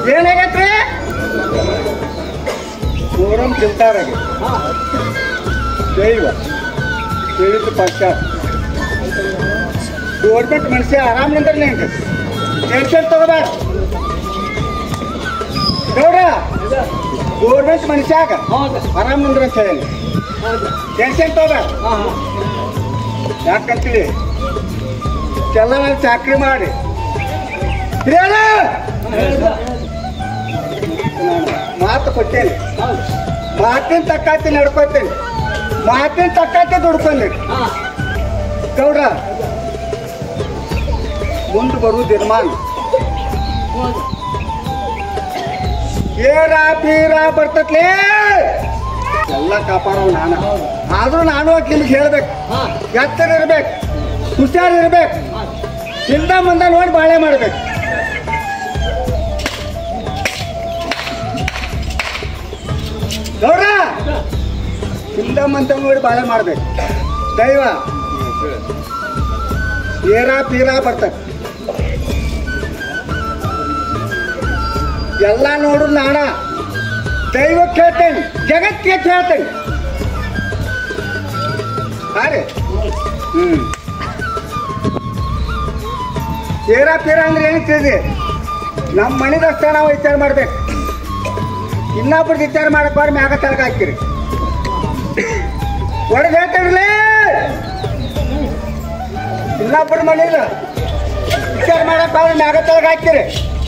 ಏನಾಗೈತ್ರಿ ಮೂರಂ ಚಿಲ್ತಾರಾಗಿ ದೈವ ಹೇಳಿದ್ದು ಪಕ್ಷ ಗೌರ್ಮೆಂಟ್ ಮನುಷ್ಯ ಆರಾಮ್ ನಿಂದ್ರಲಿ ಅಂತ ಟೆನ್ಷನ್ ತಗೋಬೇಡ ಗೌಡ ಗೌರ್ಮೆಂಟ್ ಮನುಷ್ಯಾಗ ಹೌದು ಆರಾಮ್ ನಿಂದ್ರ ಅಂತ ಹೇಳಿ ಹೌದು ಟೆನ್ಷನ್ ತಗೋಬೇಡ ಹಾಂ ಹಾಂ ಯಾಕಂತೀವಿ ಕೆಲ ಚಾಕ್ರಿ ಮಾಡಿ ಹಿರಿಯಣ್ಣ! ನಾನು ಮಾತು ಕೊಟ್ಟೇನೆ ಹೌದು ಮಾತಿನ ತಕ್ಕಾತಿ ನಡ್ಕೋತೇನೆ ಮಾತಿನ ತಕ್ಕಾತಿ ದುಡ್ಕೊಂಡೆ ಹಾಂ ಗೌಡ ಮುಂದೆ ಬರುವ ದಿನಮಾನ ಹೌದು ಏರ ಪೀರ ಬರ್ತತ್ಲೇ ಎಲ್ಲ ಕಾಪಾಡೋ ನಾನು ಆದ್ರೂ ನಾನು ನಿಮ್ಗೆ ಹೇಳ್ಬೇಕು ಹಾಂ ಎತ್ತರ ಇರ್ಬೇಕು ಹುಷಾರ್ ಇರ್ಬೇಕು ಹಾಂ ಹಿಂದ ಮುಂದೆ ನೋಡಿ ಬಾಳೆ ಮಾಡ್ಬೇಕು ಗೌಡ ಹಿಂದ ಮುಂದೆ ನೋಡಿ ಬಾಳೆ ಮಾಡ್ಬೇಕು ದೈವ ಏರ ಪೀರ ಬರ್ತದೆ ಎಲ್ಲ ನೋಡು ನಾಣ ದೈವಕ್ಕೆ ಹೇಳ್ತೇನೆ ಜಗತ್ತಿಗೆ ಹೇಳ್ತೇನೆ ಹಾ ರೀ ಹ್ಮ್ ಏರ ಪೀರ ಅಂದ್ರೆ ಏನು ತಿಳಿದಿ ನಮ್ಮ ಮನೆದಷ್ಟ ನಾವು ವಿಚಾರ ಮಾಡ್ಬೇಕು ಇನ್ನೊಬ್ರದ್ದು ವಿಚಾರ ಮಾಡಕ್ ಬಾರ ಮ್ಯಾಗ ತಳಗ ಹಾಕಿರಿ ಹೊಡೆದು ಹೇಳ್ತಾರಲೇ ಇನ್ನೊಬ್ಬರ ಮನೇಲಿ ವಿಚಾರ ಮಾಡಕ್ ಬಾರ ಮ್ಯಾಗ ತಳಗ ಹಾಕಿರಿ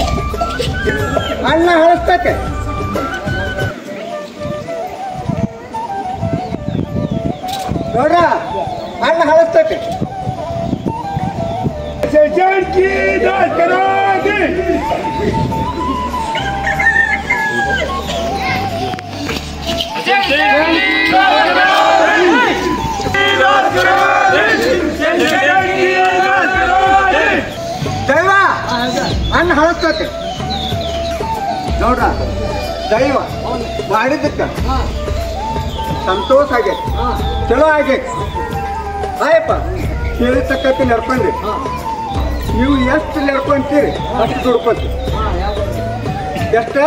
ಅನ್ನ ಹಳಸ್ತತೆ ನೋಡ್ರ ಅನ್ನ ಹಳಸ್ತತೆ की दास करो जी ದೈವ ಅನ್ನ ಹಳಸ್ತತೆ ನೋಡ್ರ ದೈವ ಮಾಡಿದ್ದಕ್ಕ ಹಾಂ ಸಂತೋಷ ಆಗೈತೆ ಹಾಂ ಚಲೋ ಆಗೈತೆ ಆಯಪ್ಪ ಹೇಳಿರ್ತಕ್ಕಂಥ ನಡ್ಕೊಂಡ್ರಿ ಹಾಂ ನೀವು ಎಷ್ಟು ನಡ್ಕೊಂತೀರಿ ಅಷ್ಟು ದುಡ್ಕೊಂತೀರಿ ಹಾಂ ಯಾವ ಎಷ್ಟು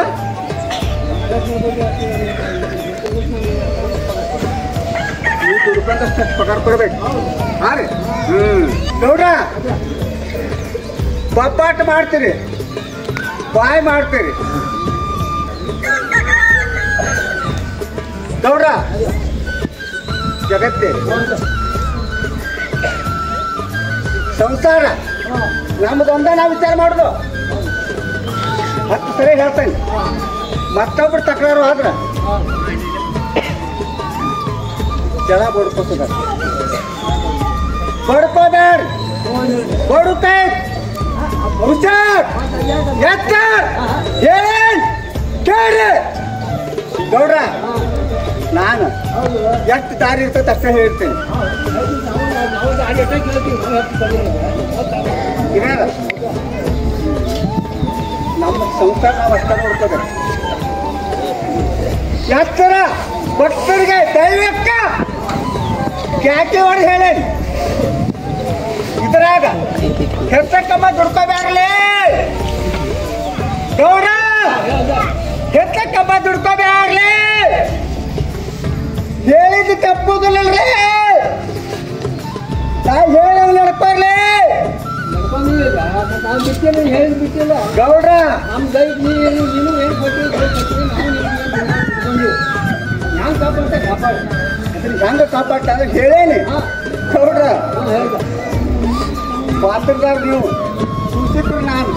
ನೀವು ದುಡ್ಕೊಂಡಷ್ಟು ಅಷ್ಟು ಪಗಾರ ಕೊಡ್ಬೇಕು ಹಾಂ ರೀ ಹ್ಞೂ ನೋಡ್ರ ಬಬ್ಬಾಟ ಮಾಡ್ತೀರಿ ಬಾಯ್ ಮಾಡ್ತೀರಿ ಗೌಡ್ರ ಜಗತ್ತೇ ಸಂಸಾರ ನಮ್ದೊಂದ ನಾವು ವಿಚಾರ ಮಾಡುದು ಹತ್ತು ಸರಿ ಹೇಳ್ತೇನೆ ಮತ್ತೊಬ್ರು ತಕರಾರು ಆದ್ರ ಜನ ಬಡ್ಕೋತದ ಬಡ್ಕೋಬೇಡ ಬಡುಕೈ ಹುಷಾರ್ ಎತ್ತ ಏನ್ ಕೇಳಿ ಗೌಡ್ರ ನಾನು ಎಷ್ಟು ದಾರಿ ಇರ್ತೈತೆ ಅಷ್ಟೇ ಹೇಳ್ತೇನೆ ಇರೋದ ನಮ್ಮ ಸಂಸಾರ ನಾವು ಅಷ್ಟ ನೋಡ್ಕೋಬೇಕು ಎತ್ತರ ಭಕ್ತರಿಗೆ ದೈವಕ್ಕ ಕ್ಯಾಕೆ ಹೊಡಿ ಹೇಳೇನಿ ಇದ್ರಾಗ ಹೆಚ್ಚಕ್ಕಮ್ಮ ದುಡ್ಕೋಬ್ಯಾರಲೇ ಗೌಡ ಹೆಚ್ಚಕ್ಕಮ್ಮ ದುಡ್ಕೋಬ್ಯಾರಲೇ ಹೇಳಿದ್ದು ತಪ್ಪುದಿಲ್ಲಲ್ರಿ ನಾ ಹೇಳಿ ನಡ್ಕೊರ್ಲಿ ನಡ್ಕೊಂಡಿಲ್ಲ ನಾವು ಬಿಟ್ಟಿಲ್ಲ ಹೇಳಿ ಬಿಟ್ಟಿಲ್ಲ ಗೌಡ್ರ ನಮ್ಮ ದೈ ನೀನು ನೀನು ಏನು ಕೊಟ್ಟಿದ್ದು ನಾವು ಹ್ಯಾಂಗ ಕಾಪಾಡ್ತಾ ಕಾಪಾಡ ಹೆಂಗ ಕಾಪಾಡ್ತ ಅಂದ್ರೆ ಹೇಳೇನಿ ಹಾಂ ಗೌಡ್ರ ಹಾಂ ಹೇಳ್ದ ಪಾತ್ರದಾರ ನೀವು ಸೂಚಿದ್ರು ನಾನು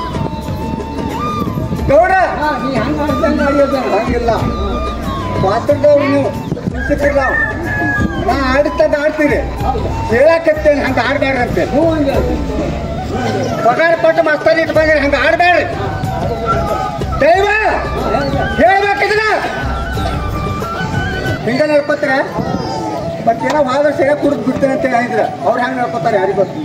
ಗೌಡ ಹಾಂ ನೀ ಹಂಗೆ ಮಾಡ್ದಂಗೆ ನಡೆಯೋದ ಹಂಗಿಲ್ಲ ಪಾತ್ರದವ್ರು ನೀವು ಸೂಚಿದ್ರು ನಾವು ನಾ ಆಡಿಸ್ತದ ಆಡ್ತೀರಿ ಹೌದಾ ಹೇಳಕತ್ತೇನೆ ಹಂಗೆ ಆಡ್ಬೇಡ್ರಿ ಅಂತೇಳಿ ಹ್ಞೂ ಹಂಗೆ ಪಗಾರ ಕೊಟ್ಟು ಮಸ್ತರ್ ಇಟ್ಟು ಬಂದಿರಿ ಹಂಗೆ ಆಡ್ಬೇಡ್ರಿ ದೈವ ಹಾಂ ಹೇಳ್ದ ಹೇಳ್ಬೇಕಿದ್ರ ಹಿಂಗ ನಡ್ಕೋತೀರ ಮತ್ತೇನೋ ಹೋದ ಸರಿಯಾಗಿ ಕುಡಿದು ಬಿಡ್ತೇನೆ ಅಂತ ಹೇಳಿದ್ರ ಅವ್ರು ಹೆಂಗೆ ನಡ್ಕೋತಾರೆ ಯಾರಿಗೆ ಗೊತ್ತು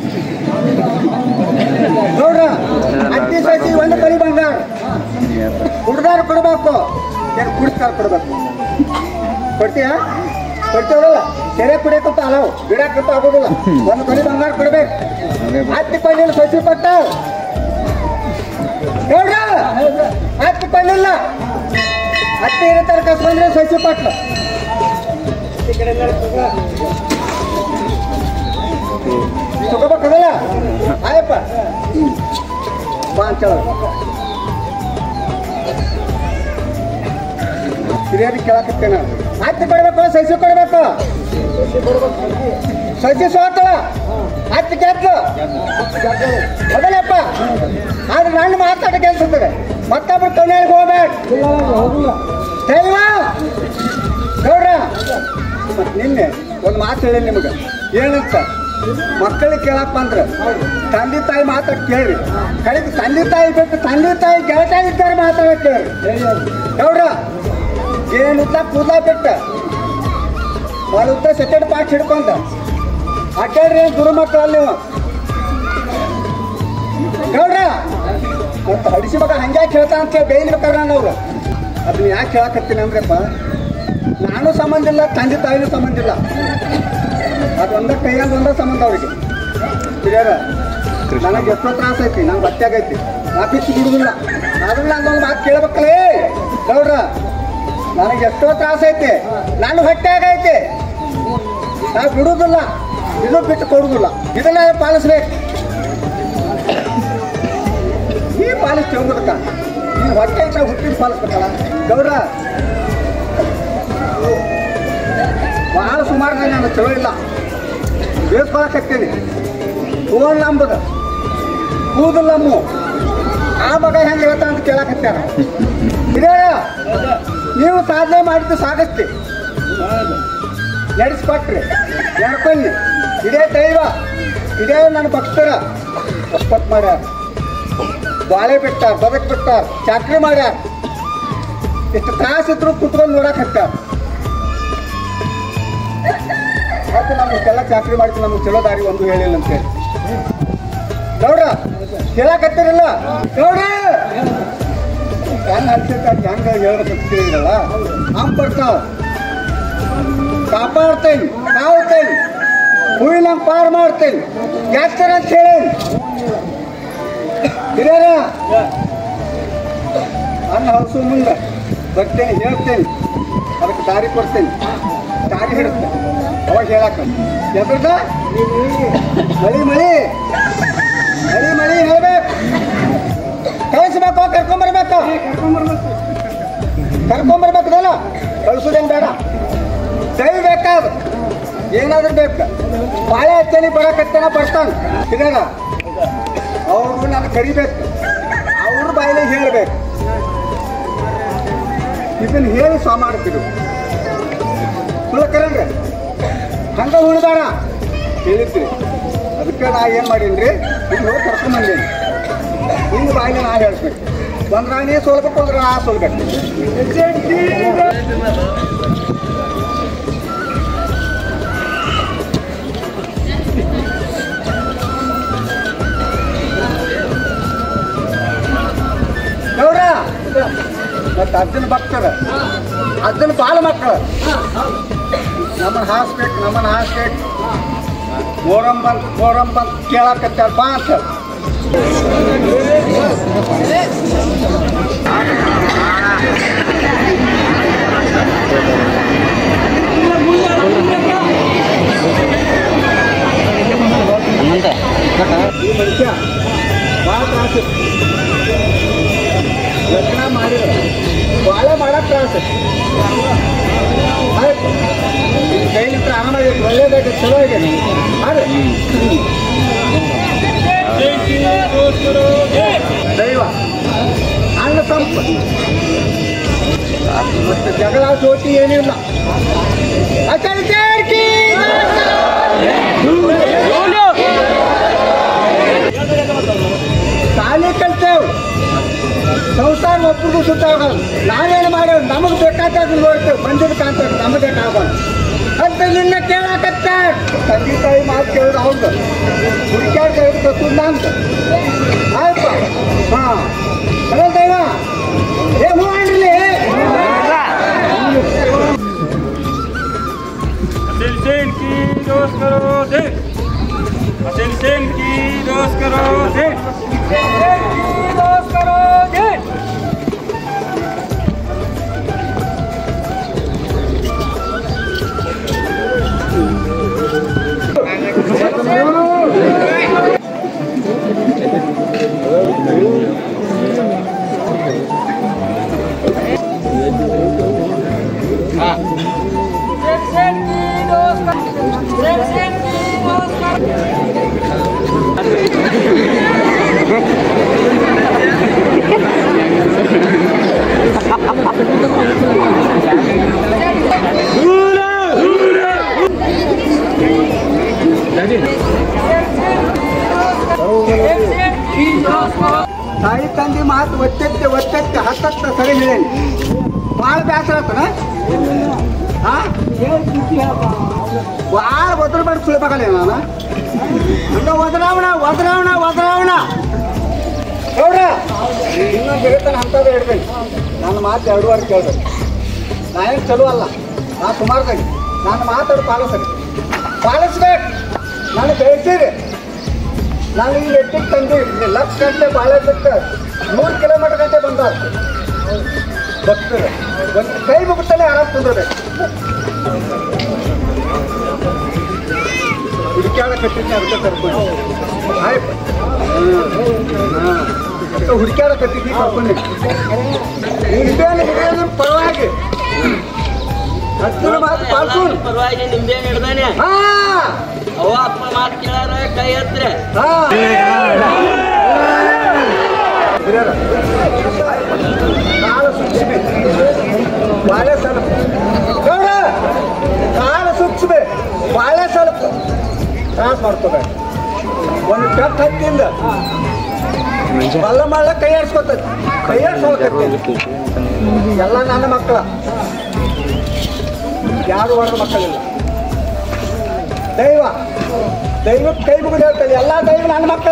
ನೋಡ್ರ ಅತ್ತಿ ಸಸಿ ಒಂದು ಬಲಿ ಬಂಗಾರ ಹುಡ್ದಾರ ಕೊಡ್ಬೇಕು ಏನು ಕುಡಿಸ್ತಾರ ಕೊಡ್ಬೇಕು ಕೊಡ್ತೀಯಾ ಕೊಡ್ತೇವಲ್ಲ ಸೆರೆ ಕುಡಿಯಕ್ಕಂತ ಅಲಾವ್ ಬಿಡಕ್ಕಂತ ಆಗೋದಿಲ್ಲ ಒಂದು ಬಲಿ ಬಂಗಾರ ಕೊಡ್ಬೇಕು ಹತ್ತಿ ಕೊಂಡಿಲ್ಲ ಸಸಿ ಕೊಟ್ಟ ನೋಡ್ರ ಹತ್ತಿ ಕೊಂಡಿ ಇಲ್ಲ ಅತ್ತೆ ಇರೋ ಕಸ್ಕೊಂಡ್ರೆ ಸಸಿ ಪಟ್ಲು ತಗೋಬೇಕದಲ್ಲ ಆಯಪ್ಪ ಬಾ ಅಂತೇಳ ಹಿರಿಯರಿಗೆ ಕೇಳಕತ್ತೇನ ಹತ್ತಿ ಕೊಡ್ಬೇಕು ಸಸಿ ಕೊಡ್ಬೇಕು ಸಸಿ ಸೋತಳ ಹತ್ತಿ ಗೆದ್ದು ಮೊದಲಪ್ಪ ಆದ್ರೆ ನನ್ನ ಮಾತಾಡ ಕೆಲ್ಸತ್ತದೆ ಮತ್ತೊಬ್ರು ಕೊನೆಯಲ್ಲಿ ಹೋಗ್ಬೇಡ ದೈವ ಗೌಡ್ರ ಮತ್ತ್ ನಿನ್ನೆ ಒಂದು ಮಾತು ಹೇಳಿ ನಿಮಗೆ ಏನಂತ ಮಕ್ಕಳಿಗೆ ಕೇಳಪ್ಪ ಅಂದ್ರೆ ತಂದೆ ತಾಯಿ ಮಾತಾಡ್ ಕೇಳ್ರಿ ಕಡೆಗೆ ತಂದೆ ತಾಯಿ ಬಿಟ್ಟು ತಂದೆ ತಾಯಿ ಗೆಳತ ಇದ್ದಾರೆ ಮಾತಾಡ ಕೇಳ್ರಿ ಗೌಡ್ರ ಏನುದ್ದ ಕೂದಲ ಬಿಟ್ಟ ಉದ್ದ ಸೆಕೆಂಡ್ ಪಾಠ ಹಿಡ್ಕೊಂತ ಅಡ್ಡಾಡ್ರಿ ಏನು ಗುರು ಮಕ್ಕಳು ಅಲ್ಲಿ ನೀವು ಗೌಡ್ರ ಮತ್ತೆ ಹಡಿಸಿ ಮಗ ಹಂಗ್ಯಾಕೆ ಹೇಳ್ತಾ ಅಂತ ಹೇಳಿ ಬೇಯ್ಬೇಕಾರೆ ನಾನು ಅವ್ರು ಅದನ್ನ ಯಾಕೆ ಹೇಳಕತ್ತೀನಿ ಅಂದ್ರಪ್ಪ ನಾನು ಸಂಬಂಧ ಇಲ್ಲ ತಂದೆ ತಾಯಿನೂ ಸಂಬಂಧ ಇಲ್ಲ ಅದು ಒಂದ ಕೈಯಲ್ಲಿ ಒಂದ ಸಂಬಂಧ ಅವ್ರಿಗೆ ಹಿರಿಯರ ನನಗೆ ಎಷ್ಟೋ ತ್ರಾಸ ಐತಿ ನಂಗೆ ಬಟ್ಟೆಗೈತಿ ನಾ ಬಿಚ್ಚಿ ಬಿಡುದಿಲ್ಲ ಆದ್ರೆ ನಂದೊಂದು ಮಾತು ಕೇಳ್ಬೇಕಲ್ಲೇ ಗೌಡ್ರ ನನಗೆ ಎಷ್ಟೋ ತ್ರಾಸ ಐತಿ ನಾನು ಹೊಟ್ಟೆಗೈತಿ ನಾ ಬಿಡುದಿಲ್ಲ ಇದು ಬಿಟ್ಟು ಕೊಡುದಿಲ್ಲ ಇದನ್ನ ಪಾಲಿಸ್ಬೇಕು ಈ ಪಾಲಿಸ್ತೇವೆ ಮುದಕ ಈ ಹೊಟ್ಟೆ ಅಂತ ಹುಟ್ಟಿದ ಪಾಲಿಸ್ಬೇಕಲ್ಲ ಗೌಡ್ರ ಭಾಳ ಸುಮಾರು ನಾನು ಚಲೋ ಇಲ್ಲ ಬೇಸ್ಕೊಳಕತ್ತೀನಿ ಫೋನ್ ನಂಬುದು ಕೂದಲು ನಮ್ಮು ಆ ಮಗ ಹೆಂಗೆ ಹೇಳ್ತಾ ಅಂತ ಕೇಳಕತ್ಯಾರ ಹಿರಿಯರ ನೀವು ಸಾಧನೆ ಮಾಡಿದ್ದು ಸಾಗಸ್ತಿ ನಡೆಸ್ಕೊಟ್ರಿ ನಡ್ಕೊಂಡಿ ಇದೇ ದೈವ ಇದೇ ನನ್ನ ಭಕ್ತರ ಒಪ್ಪತ್ ಮಾಡ್ಯಾರ ಬಾಳೆ ಬಿಟ್ಟಾರ ಬದಕ್ ಬಿಟ್ಟಾರ ಚಾಕ್ರಿ ಮಾಡ್ಯಾರ ಎಷ್ಟು ತ್ರಾಸ ಇದ್ರು ಕುತ್ಕೊಂಡು ನೋಡಕ್ ಹತ್ತಾರ ಮತ್ತೆ ನಮ್ಗೆಲ್ಲ ಚಾಕ್ರಿ ಮಾಡ್ತೀವಿ ನಮ್ಗೆ ಚಲೋ ದಾರಿ ಒಂದು ಹೇಳಿಲ್ಲ ಅಂತ ಹೇಳಿ ನೋಡ್ರ ಕೇಳಕತ್ತಿರಲ್ಲ ನೋಡ್ರ ಹೆಂಗ್ ಅನ್ಸುತ್ತೆ ಹೆಂಗ ಹೇಳ್ಬೇಕಂತ ಕೇಳಿದ್ರಲ್ಲ ಹಂಗ್ ಬರ್ತಾವ ಕಾಪಾಡ್ತೇನೆ ಕಾವ್ತೇನೆ ಹೂವಿನ ಪಾರ್ ಮಾಡ್ತೇನೆ ಯಾಕ್ತಾರ ಅಂತ ಹೇಳೇನಿ ಹಿರಿಯರ ಅನ್ನ ಹೌಸು ಮುಂದೆ ಬರ್ತೇನೆ ಹೇಳ್ತೇನೆ ಅದಕ್ಕೆ ದಾರಿ ಕೊಡ್ತೇನೆ ದಾರಿ ಹಿಡುತ್ತೆ ಅವಾಗ ಹೇಳಕ್ಕ ಎದ್ರದ ಮಳಿ ಮಳಿ ಮಳಿ ಮಳಿ ಹೇಳ್ಬೇಕು ಕಳಿಸ್ಬೇಕು ಕರ್ಕೊಂಬರ್ಬೇಕು ಕರ್ಕೊಂಬರ್ಬೇಕದಲ್ಲ ಕಳಿಸೋದೇನು ಬೇಡ ದಯ ಬೇಕಾದ ಏನಾದ್ರೂ ಬೇಕು ಬಾಳೆ ಹಚ್ಚಲಿ ಬರಕತ್ತನ ಬರ್ತಾನೆ ಹಿರಿಯರ ಅವ್ರು ನಾನು ಕರಿಬೇಕು ಅವ್ರ ಬಾಯಿಲೆ ಹೇಳ್ಬೇಕು ಇದನ್ನ ಹೇಳಿ ಸ್ವ ಮಾಡ್ತಿರು ಸುಳ್ಳು ಕರಣ್ರಿ ಹಂಗ ಉಳಿದಾರ ಹೇಳಿದ್ರಿ ಅದಕ್ಕೆ ನಾ ಏನು ಮಾಡೀನಿ ಇಲ್ಲಿ ಹೋಗಿ ಕರ್ಕೊಂಬಂದೇನಿ ಹಿಂಗೆ ಬಾಯಿಲೆ ನಾ ಹೇಳ್ಬೇಕು ಬಂದ್ರ ನೀ ಸೋಲ್ಬೇಕು ಅಂದ್ರೆ ನಾ ಸೋಲ್ಬೇಕು ಗೌರ ಮತ್ತೆ ಅಜ್ಜನ ಭಕ್ತರ ಅಜ್ಜನ ಬಾಳ ಮಕ್ಕಳು ನಮ್ಮನ್ನ ಹಾಸ್ಬೇಕು ನಮ್ಮನ್ನ ಹಾಸ್ಬೇಕು ಮೋರಂ ಬಂತ್ ಮೋರಂ ಬಂತ್ ಕೇಳಕತ್ತಾರ ಬಾ ಅಂತ ಈ ಮನುಷ್ಯ ಭಾಳ ತ್ರಾಸ ಲಗ್ನ ಮಾಡಿದ್ರೆ ಭಾಳ ಮಾಡಕ್ ತ್ರಾಸ ಆಯ್ತು ನಿಮ್ ಕೈಲಿಂದ ಆರಾಮಾಗೈತಿ ಒಳ್ಳೇದಾಗೈತಿ ಚಲೋ ಆಗೈತಿ ಆದ್ರೆ ದೈವ ಅನ್ನ ಸಂಪ ಮತ್ತೆ ಜಗಳ ಸೋಟಿ ಏನಿಲ್ಲ ಅಚಲ್ ಜಾರ್ಕಿ ಶಾಲೆ ಕಲ್ತೇವ್ ಸಂಸಾರ ಒಬ್ಬರಿಗೂ ಸುತ್ತ ಆಗಲ್ಲ ನಾವೇನು ಮಾಡೇವ್ ನಮಗೆ ಬೇಕಾದಾಗ ನೋಡ್ತೇವೆ ಬಂದಿದ್ದ ಕಾಂತ ನಮಗೆ ಬೇಕಾಗಲ್ಲ ಅಂತ ನಿನ್ನ ಕೇಳಕತ್ತ ತಂದೆ ತಾಯಿ ಮಾತು ಕೇಳಿದ್ರೆ ಹೌದು ಹುಡುಕ್ಯಾರ ಕೈದು ಸುಂದ ಅಂತ ಆಯ್ತು ಹಾಂ ಅದೇ ದೈವ ಏ ಹೂ ಅಂಡ್ಲಿ असेल सेन की दोस्त करो दे असेल सेन की दोस्त करो दे दोस्त करो दे ಒತ್ತೆತ್ತೆ ಒತ್ತೆತ್ತೆ ಹತ್ತತ್ತ ಸರಿ ಹೇಳೇನಿ ಭಾಳ ಬೇಸರ ಆತನ ಹಾ ಭಾಳ ಒದ್ರ ಮಾಡಿ ಸುಳಿಬೇಕಲ್ಲ ನಾನು ಹಂಗ ಒದರಾವಣ ಒದರಾವಣ ಒದರಾವಣ ನೋಡ್ರ ಇನ್ನೊಂದು ಜಗತ್ತನ ಅಂತದ ಹಿಡ್ತೀನಿ ನನ್ನ ಮಾತು ಎರಡೂವರೆ ಕೇಳ್ಬೇಕು ನಾ ಏನು ಚಲೋ ಅಲ್ಲ ನಾ ಸುಮಾರ್ದಾಗಿ ನನ್ನ ಮಾತಾಡು ಪಾಲಿಸ್ಬೇಕು ಪಾಲಿಸ್ಬೇಕು ನಾನು ಬೆಳೆಸಿರಿ ನಾನು ಈ ಎಟ್ಟಿಗೆ ತಂದು ಲಕ್ಷ ಗಂಟೆ ಬಾಳೆದಕ್ಕೆ ನೂರು ಕಿಲೋಮೀಟರ್ ಗಂಟೆ ಬಂದ ಭಕ್ತರು ಒಂದು ಕೈ ಮುಗಿತಾನೆ ಆರಾಮ್ ಕುಂದ್ರಬೇಕು ಹುಡುಕ್ಯಾಡ ಕಟ್ಟಿದ್ದೆ ಅದಕ್ಕೆ ಕರ್ಕೊಂಡು ಆಯ್ತು ಹಾಂ ಹುಡುಕ್ಯಾಡ ಕಟ್ಟಿದ್ದಿ ಕರ್ಕೊಂಡು ಹಿಡಿದೇನು ಹಿಡಿಯೋದು ಪರವಾಗಿ ಹತ್ತಿರ ಮಾತು ಪಾಲ್ಸೂನ್ ಪರವಾಗಿ ನಿಂಬೆ ಹಿಡ್ದಾನೆ ಹಾ ಅವ ಅಪ್ಪ ಮಾತು ಕೇಳಾರ ಕೈ ಹತ್ರ ಹಾ ಹಿರಿಯರ ಕಾಲ ಸೂಕ್ಷ್ಮೆ ಬಾಳೆ ಸ್ವಲ್ಪ ಗೌಡ ಕಾಲ ಸೂಕ್ಷ್ಮೆ ಬಾಳೆ ಸ್ವಲ್ಪ ತ್ರಾಸ ಮಾಡ್ಕೋಬೇಡ ಒಂದು ಟಪ್ ಹತ್ತಿಂದ ಬಲ್ಲ ಮಳ್ಳ ಕೈ ಆಡ್ಸ್ಕೊತೈತಿ ಕೈ ಆಡ್ಸ್ಕೊಳಕತ್ತಿ ಎಲ್ಲ ನನ್ನ ಮಕ್ಕಳ ಯಾರು ಹೊಡೆದ ಮಕ್ಕಳಿಲ್ಲ ದೈವ ದೈವಕ್ಕೆ ಕೈ ಮುಗಿದು ಹೇಳ್ತಾರೆ ಎಲ್ಲ ದೈವ ನನ್ನ ಮಕ್ಕಳ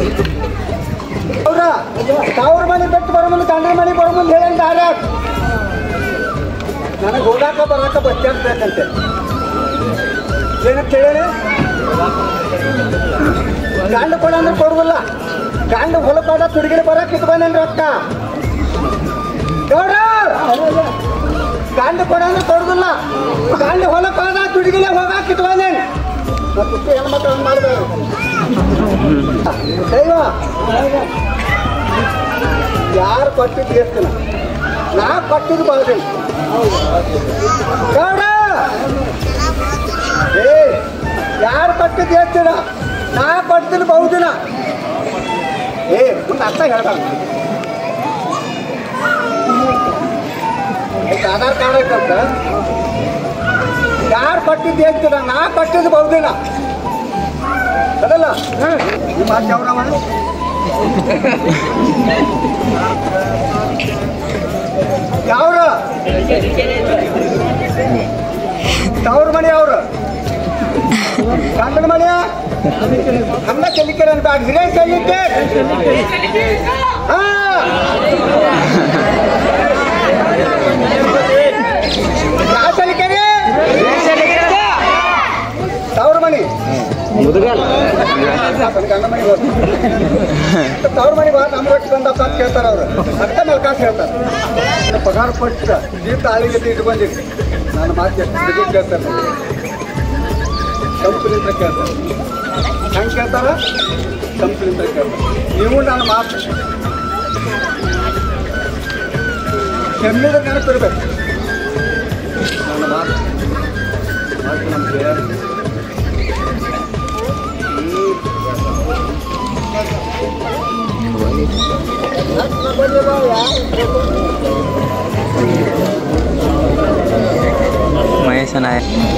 ಅವ್ರ ಸಾವಿರ ಮನೆ ಬಿಟ್ಟು ಬರೋ ಮುಂದೆ ಗಂಡನ ಮನೆ ಬರೋ ಮುಂದೆ ಹೇಳಿ ದಾರ ನನಗೆ ಹೋಗಾಕ ಬರಾಕ ಬಸ್ ಬೇಕಂತೆ ಏನಂತ ಹೇಳಿ ಗಂಡು ಕೊಡ ಅಂದ್ರೆ ಕೊಡುದಿಲ್ಲ ಗಂಡು ಹೊಲಪಾದ ತುಡುಗಿನ ಬರಕ್ಕೆ ಇಟ್ಕೊಂಡೇನ್ರಿ ರೊಕ್ಕ ನೋಡ್ರ ಗಂಡು ಕೊಡ ಅಂದ್ರೆ ಕೊಡುದಿಲ್ಲ ಗಂಡು ಹೊಲಪಾದ ತುಡುಗಿನ ಹೋಗಾಕ ಇಟ್ಕೊಂಡೇನ್ ಮತ್ತೆ ಹೆಣ್ಮಕ್ಳು ಹಂಗೆ ಮಾಡ್ಬೇಕು ದೈವ ಯಾರು ಕೊಟ್ಟಿದ್ದು ಎಷ್ಟಿನ ನಾ ಕೊಟ್ಟಿದ್ದು ಬಾಳ್ದೇನೆ ಗೌಡ ಏ ಯಾರು ಕೊಟ್ಟಿದ್ದು ಎಷ್ಟಿನ ನಾ ಕೊಟ್ಟಿದ್ದು ಬಹುದಿನ ಏ ಮುಂದೆ ಅರ್ಥ ಹೇಳ್ತಾನ ಆಧಾರ್ ಕಾರ್ಡ್ ಐತಂತ ಯಾರು ಕೊಟ್ಟಿದ್ದು ಎಷ್ಟಿನ ನಾ ಕೊಟ್ಟಿದ್ದು ಬಹುದಿನ ಅದಲ್ಲ ನಿಮ್ಮ ಮಾತು ಯಾವ್ರವ ಯಾವ್ರ ತವ್ರ ಮನೆ ಅವ್ರು ಗಂಡನ ಮನೆಯ ಅನ್ನ ಚೆಲ್ಲಿಕೆರೆ ಅಂತ ಹಿರಿಯ ಚೆಲ್ಲಿಕೆ ಹಾ ಯಾವ ಚೆಲ್ಲಿಕೆರೆ ತವ್ರ ಮನೆ ಗಂಡ ಮನೆ ತವ್ರ ಮನೆ ಬಾ ನಮ್ಮ ಒಟ್ಟು ಬಂದಪ್ಪ ಅಂತ ಕೇಳ್ತಾರ ಅವ್ರು ಅದಕ್ಕೆ ಮಲ್ಕಾಸ್ ಹೇಳ್ತಾರೆ ನನ್ನ ಪಗಾರ ಕೊಟ್ಟು ಜೀವಿತ ಆಳಿಗೆ ಇಟ್ಟು ಬಂದಿರಿ ನಾನು ಮಾತು ಎಷ್ಟು ಕೇಳ್ತಾರೆ ಕಂಪ್ನಿಂದ ಕೇಳ್ತಾರೆ ಹೆಂಗೆ ಕೇಳ್ತಾರ ಕಂಪ್ನಿಂದ ಕೇಳ್ತಾರೆ ನೀವು ನನ್ನ ಮಾತು ಕೆಮ್ಮಿದ ನೆನಪಿರ್ಬೇಕು ನನ್ನ ಮಾತು ಮಾತು ನಮ್ಗೆ ಮಹೇಶನ